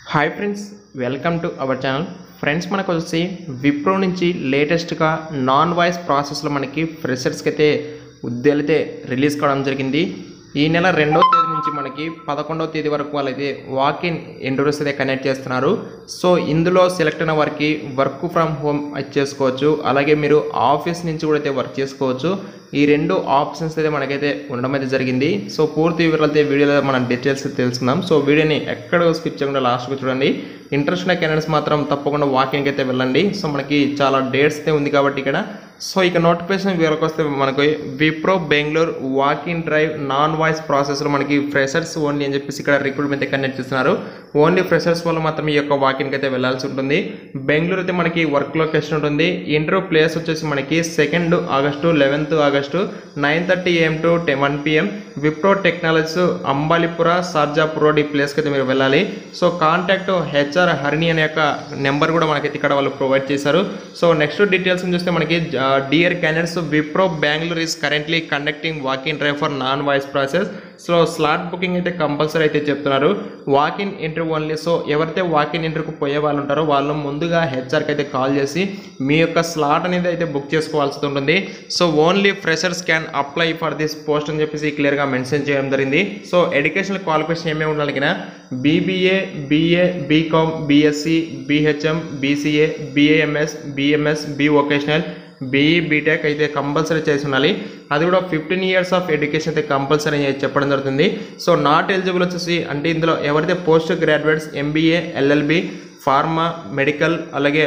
hi friends welcome to our channel friends మనకు వచ్చి విప్రో నుంచి లేటెస్ట్గా నాన్ వాయిస్ ప్రాసెస్లో మనకి ఫ్రెషర్స్కి అయితే ఉద్యోగాలు అయితే రిలీజ్ కావడం జరిగింది ఈ నెల రెండవ తేదీ నుంచి మనకి పదకొండవ తేదీ వరకు వాళ్ళైతే వాక్ ఇన్ ఇంటర్వ్యూస్ అయితే కనెక్ట్ చేస్తున్నారు సో ఇందులో సెలెక్ట్ అయిన వారికి వర్క్ ఫ్రమ్ హోమ్ చేసుకోవచ్చు అలాగే మీరు ఆఫీస్ నుంచి కూడా అయితే వర్క్ చేసుకోవచ్చు ఈ రెండు ఆప్షన్స్ అయితే మనకైతే ఉండడం అయితే జరిగింది సో పూర్తి వివరాలు అయితే వీడియోలో మనం డీటెయిల్స్ తెలుసుకుందాం సో వీడియోని ఎక్కడ స్కిప్ చేయకుండా లాస్ట్కి చూడండి ఇంట్రెస్ట్ ఉన్న క్యాండిడేట్స్ మాత్రం తప్పకుండా వాకింగ్కి అయితే వెళ్ళండి సో మనకి చాలా డేట్స్ అయితే ఉంది కాబట్టి ఇక్కడ సో ఇక నోటిఫికేషన్ వివరకు వస్తే మనకు Wipro Bengaluru walk in drive non voice ప్రాసెస్లో మనకి ఫ్రెషర్స్ ఓన్లీ అని చెప్పేసి ఇక్కడ రిక్రూట్మెంట్ అయితే కండక్ట్ చేస్తున్నారు ఓన్లీ ఫ్రెషర్స్ వల్ల మాత్రం ఈ యొక్క వాకింగ్కి అయితే వెళ్ళాల్సి ఉంటుంది బెంగళూరు అయితే మనకి వర్క్ లొకేషన్ ఉంటుంది ఇంటర్వ్యూ ప్లేస్ వచ్చేసి మనకి second August eleventh August nine thirty AM to one PM Wipro technologies Ambalipura Sarjapur road ఈ ప్లేస్కి అయితే మీరు వెళ్ళాలి సో కాంటాక్ట్ హెచ్ఆర్ హరిణి అనే యొక్క నెంబర్ కూడా మనకైతే ఇక్కడ వాళ్ళు ప్రొవైడ్ చేశారు సో నెక్స్ట్ డీటెయిల్స్ చూస్తే మనకి dear candidates Wipro Bengaluru is currently conducting walking drive for non voice process so slot booking అయితే కంపల్సరీ అయితే చెప్తున్నారు వాకిన్ ఇంటర్వ్యూ ఓన్లీ సో ఎవరైతే వాకిన్ ఇంటర్వ్యూకి పోయే వాళ్ళు ఉంటారో వాళ్ళు ముందుగా హెచ్ఆర్కి అయితే కాల్ చేసి మీ యొక్క స్లాట్ అనేది అయితే బుక్ చేసుకోవాల్సి ఉంటుంది so only freshers can apply for this post అని చెప్పేసి క్లియర్గా మెన్షన్ చేయడం జరిగింది సో ఎడ్యుకేషనల్ క్వాలిఫికేషన్ ఏమేమి ఉండాలి కదా BBA BA BCom BSc BHM BCA BAMS BMS B vocational BE BTech అయితే కంపల్సరీ చేసి ఉండాలి అది కూడా ఫిఫ్టీన్ ఇయర్స్ ఆఫ్ ఎడ్యుకేషన్ అయితే కంపల్సరీ అని చెప్పడం జరుగుతుంది సో నాట్ ఎలిజిబుల్ వచ్చేసి అంటే ఇందులో ఎవరైతే post graduates MBA LLB pharma medical అలాగే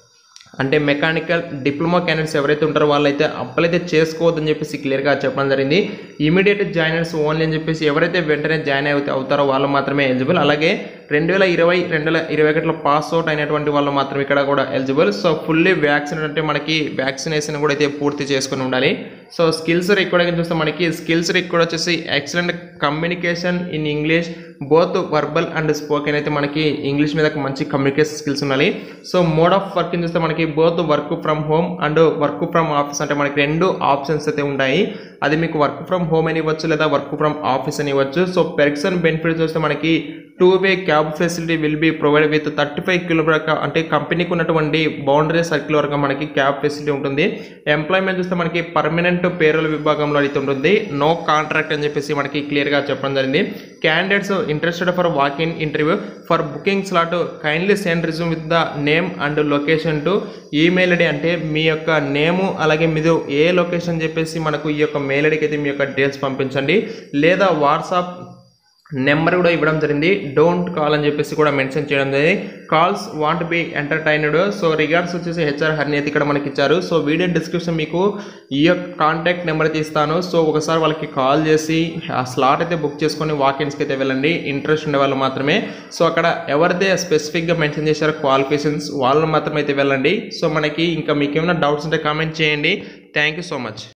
అంటే మెకానికల్ డిప్లొమా క్యాండిడేట్స్ ఎవరైతే ఉంటారో వాళ్ళైతే అప్లై అయితే చేసుకోవద్దని చెప్పేసి క్లియర్గా చెప్పడం జరిగింది ఇమీడియట్ జాయినర్స్ ఓన్లీ అని చెప్పేసి ఎవరైతే వెంటనే జాయిన్ అవుతే అవుతారో వాళ్ళు మాత్రమే ఎలిజిబుల్ అలాగే రెండు వేల ఇరవై రెండు వేల ఇరవై ఒకటిలో పాస్ అవుట్ అయినటువంటి వాళ్ళు మాత్రం ఇక్కడ కూడా ఎలిజిబుల్ సో ఫుల్లీ వ్యాక్సిన్ అంటే మనకి వ్యాక్సినేషన్ కూడా అయితే పూర్తి చేసుకుని ఉండాలి సో స్కిల్స్ రిక్వైర్డ్ చూస్తే మనకి స్కిల్స్ రిక్వైర్డ్ వచ్చేసి excellent communication in English both verbal and spoken అయితే మనకి ఇంగ్లీష్ మీద మంచి కమ్యూనికేషన్ స్కిల్స్ ఉండాలి సో మోడ్ ఆఫ్ వర్కింగ్ చూస్తే మనకి both work from home and work from office అంటే మనకి రెండు ఆప్షన్స్ అయితే ఉంటాయి అది మీకు వర్క్ ఫ్రమ్ హోమ్ అని ఇవ్వచ్చు లేదా వర్క్ ఫ్రమ్ ఆఫీస్ అని ఇవ్వచ్చు సో పెర్సన్ బెనిఫిట్స్ చూస్తే మనకి two way cab facility will be provide with thirty five kilometer అంటే కంపెనీకి ఉన్నటువంటి బౌండరీ సర్కిల్ వరకు మనకి క్యాబ్ ఫెసిలిటీ ఉంటుంది ఎంప్లాయ్మెంట్ చూస్తే మనకి పర్మనెంట్ పేరుల విభాగంలో అయితే ఉంటుంది నో కాంట్రాక్ట్ అని చెప్పేసి మనకి క్లియర్గా చెప్పడం జరిగింది candidates interested for walk in interview for booking slot kindly send resume with the name and location to email ID అంటే మీ యొక్క నేము అలాగే మీరు ఏ లొకేషన్ చెప్పేసి మనకు ఈ యొక్క మెయిల్ ఐడికి అయితే మీ యొక్క డీటెయిల్స్ పంపించండి లేదా వాట్సాప్ నెంబర్ కూడా ఇవ్వడం జరిగింది డోంట్ కాల్ అని చెప్పేసి కూడా మెన్షన్ చేయడం జరిగింది calls won't be entertained so regards వచ్చేసి హెచ్ఆర్ హర్నియత్ ఇక్కడ మనకి ఇచ్చారు సో వీడియో డిస్క్రిప్షన్ మీకు ఈ యొక్క కాంటాక్ట్ నెంబర్ అయితే ఇస్తాను సో ఒకసారి వాళ్ళకి కాల్ చేసి ఆ స్లాట్ అయితే బుక్ చేసుకొని వాకిన్స్కి అయితే వెళ్ళండి ఇంట్రెస్ట్ ఉండే వాళ్ళు మాత్రమే సో అక్కడ ఎవరిదే స్పెసిఫిక్గా మెన్షన్ చేశారో క్వాలిఫికేషన్స్ వాళ్ళు మాత్రమే అయితే వెళ్ళండి సో మనకి ఇంకా మీకు ఏమైనా డౌట్స్ ఉంటే కామెంట్ చేయండి థ్యాంక్ యూ సో మచ్